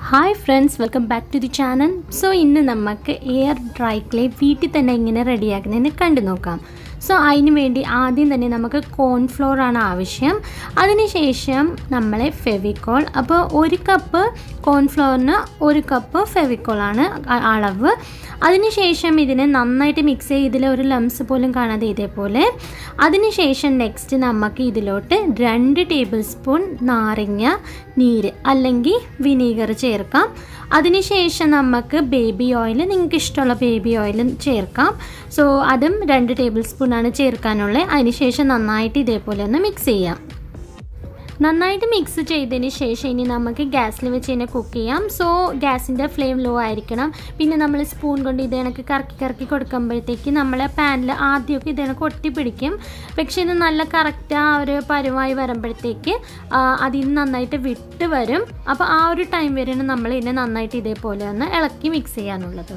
hi friends welcome back to the channel so ഇന്ന് നമുക്ക് air dry clay വീട്ടിൽ തന്നെ എങ്ങനെ റെഡിയാക്കുന്നതെന്ന് കണ്ടു നോക്കാം സോ അതിന് വേണ്ടി ആദ്യം തന്നെ നമുക്ക് കോൺഫ്ലോർ ആണ് ആവശ്യം അതിനുശേഷം നമ്മളെ ഫെവിക്കോൾ അപ്പോൾ ഒരു കപ്പ് കോൺഫ്ലോറിന് ഒരു കപ്പ് ഫെവിക്കോളാണ് അളവ് അതിനുശേഷം ഇതിനെ നന്നായിട്ട് മിക്സ് ചെയ്ത് ഇതിൽ ഒരു ലംസ് പോലും കാണാതെ ഇതേപോലെ അതിനുശേഷം നെക്സ്റ്റ് നമുക്ക് ഇതിലോട്ട് രണ്ട് ടേബിൾ സ്പൂൺ നാരങ്ങ നീര് അല്ലെങ്കിൽ വിനീഗർ ചേർക്കാം അതിനുശേഷം നമുക്ക് ബേബി ഓയിൽ നിങ്ങൾക്ക് ഇഷ്ടമുള്ള ബേബി ഓയിൽ ചേർക്കാം സോ അതും രണ്ട് ടേബിൾ സ്പൂണാണ് ചേർക്കാനുള്ളത് അതിനുശേഷം നന്നായിട്ട് ഇതേപോലെ ഒന്ന് മിക്സ് ചെയ്യാം നന്നായിട്ട് മിക്സ് ചെയ്തതിന് ശേഷം ഇനി നമുക്ക് ഗ്യാസിൽ വെച്ച് തന്നെ കുക്ക് ചെയ്യാം സോ ഗ്യാസിൻ്റെ ഫ്ലെയിം ലോ ആയിരിക്കണം പിന്നെ നമ്മൾ സ്പൂൺ കൊണ്ട് ഇത് കണക്ക് കറക്കി കറക്കി കൊടുക്കുമ്പോഴത്തേക്ക് നമ്മളെ പാനിൽ ആദ്യമൊക്കെ ഇത് കണക്ക് ഒട്ടിപ്പിടിക്കും പക്ഷേ ഇത് നല്ല കറക്റ്റ് ആ ഒരു പരുവായി വരുമ്പോഴത്തേക്ക് അതിൽ നിന്ന് നന്നായിട്ട് വിട്ട് വരും അപ്പോൾ ആ ഒരു ടൈം വരെയാണ് നമ്മൾ ഇതിനെ നന്നായിട്ട് ഇതേപോലെ ഒന്ന് ഇളക്കി മിക്സ് ചെയ്യാനുള്ളത്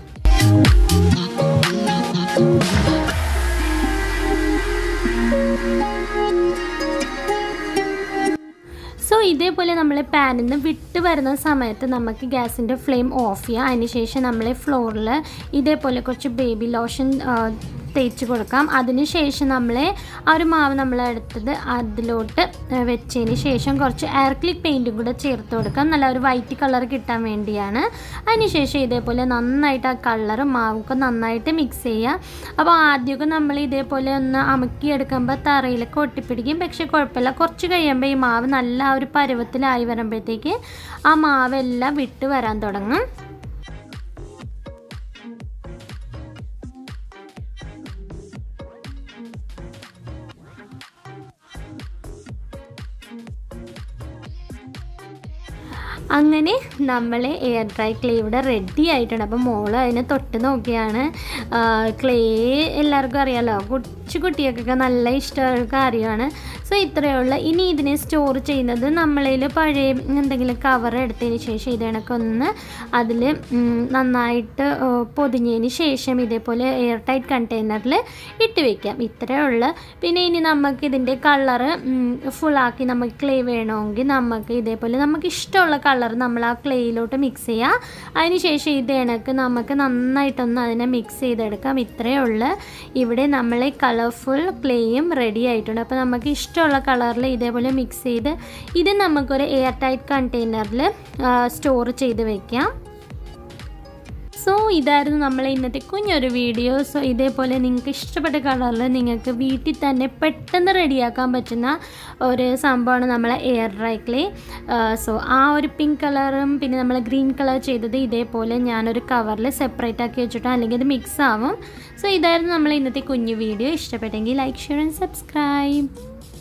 സോ ഇതേപോലെ നമ്മൾ പാനിൽ നിന്ന് വിട്ട് വരുന്ന സമയത്ത് നമുക്ക് ഗ്യാസിൻ്റെ ഫ്ലെയിം ഓഫ് ചെയ്യാം അതിനുശേഷം നമ്മൾ ഫ്ലോറിൽ ഇതേപോലെ കുറച്ച് ബേബി ലോഷൻ തേച്ച് കൊടുക്കാം അതിനുശേഷം നമ്മൾ ആ ഒരു മാവ് നമ്മൾ എടുത്തത് അതിലോട്ട് വെച്ചതിന് ശേഷം കുറച്ച് എയർ ക്ലിക്ക് പെയിൻറ്റും കൂടെ ചേർത്ത് കൊടുക്കാം നല്ല ഒരു വൈറ്റ് കളർ കിട്ടാൻ വേണ്ടിയാണ് അതിനുശേഷം ഇതേപോലെ നന്നായിട്ട് ആ കളർ മാവൊക്കെ നന്നായിട്ട് മിക്സ് ചെയ്യുക അപ്പോൾ ആദ്യമൊക്കെ നമ്മൾ ഇതേപോലെ ഒന്ന് അമുക്കി എടുക്കുമ്പോൾ തറയിലൊക്കെ ഒട്ടിപ്പിടിക്കും പക്ഷെ കുഴപ്പമില്ല കുറച്ച് കഴിയുമ്പോൾ ഈ മാവ് നല്ല ഒരു പരുവത്തിലായി വരുമ്പോഴത്തേക്ക് ആ മാവെല്ലാം വിട്ട് വരാൻ തുടങ്ങും അങ്ങനെ നമ്മൾ എയർ ഡ്രൈ ക്ലേ ഇവിടെ റെഡി ആയിട്ടുണ്ട് അപ്പോൾ മോള് അതിനെ തൊട്ട് നോക്കിയാണ് ക്ലേ എല്ലാവർക്കും അറിയാമല്ലോ കൊച്ചു കുട്ടികൾക്കൊക്കെ നല്ല ഇഷ്ടമുള്ള കാര്യമാണ് സോ ഇത്രയേ ഉള്ളൂ ഇനി ഇതിനെ സ്റ്റോർ ചെയ്യുന്നത് നമ്മളതിൽ പഴയ എന്തെങ്കിലും കവർ എടുത്തതിന് ശേഷം ഇത് കണക്കൊന്ന് അതിൽ നന്നായിട്ട് പൊതിഞ്ഞതിന് ശേഷം ഇതേപോലെ എയർ ടൈറ്റ് കണ്ടെയ്നറിൽ ഇട്ട് വെക്കാം ഇത്രയേ ഉള്ളൂ പിന്നെ ഇനി നമുക്ക് ഇതിൻ്റെ കളറ് ഫുള്ളാക്കി നമുക്ക് ക്ലേ വേണമെങ്കിൽ നമുക്ക് ഇതേപോലെ നമുക്ക് ഇഷ്ടമുള്ള കളർ നമ്മൾ ആ ക്ലേയിലോട്ട് മിക്സ് ചെയ്യുക അതിനുശേഷം ഇത് കണക്ക് നമുക്ക് നന്നായിട്ടൊന്ന് അതിനെ മിക്സ് ചെയ്തെടുക്കാം ഇത്രയേ ഉള്ളൂ ഇവിടെ നമ്മൾ കളർഫുൾ ക്ലേയും റെഡി ആയിട്ടുണ്ട് അപ്പോൾ നമുക്ക് ഇഷ്ടമുള്ള കളറിൽ ഇതേപോലെ മിക്സ് ചെയ്ത് ഇത് നമുക്കൊരു എയർ ടൈറ്റ് കണ്ടെയ്നറിൽ സ്റ്റോർ ചെയ്ത് വെക്കാം സോ ഇതായിരുന്നു നമ്മൾ ഇന്നത്തെ കുഞ്ഞൊരു വീഡിയോ സോ ഇതേപോലെ നിങ്ങൾക്ക് ഇഷ്ടപ്പെട്ട കളറിൽ നിങ്ങൾക്ക് വീട്ടിൽ തന്നെ പെട്ടെന്ന് റെഡിയാക്കാൻ പറ്റുന്ന ഒരു സംഭവമാണ് നമ്മളെ എയർ ഡ്രൈ ക്ലേ സോ ആ ഒരു പിങ്ക് കളറും പിന്നെ നമ്മൾ ഗ്രീൻ കളർ ചെയ്തത് ഇതേപോലെ ഞാനൊരു കവറിൽ സെപ്പറേറ്റ് ആക്കി വെച്ചിട്ടോ അല്ലെങ്കിൽ അത് മിക്സ് ആവും സോ ഇതായിരുന്നു നമ്മൾ ഇന്നത്തെ കുഞ്ഞു വീഡിയോ ഇഷ്ടപ്പെട്ടെങ്കിൽ ലൈക്ക് ഷെയർ ആൻഡ് സബ്സ്ക്രൈബ്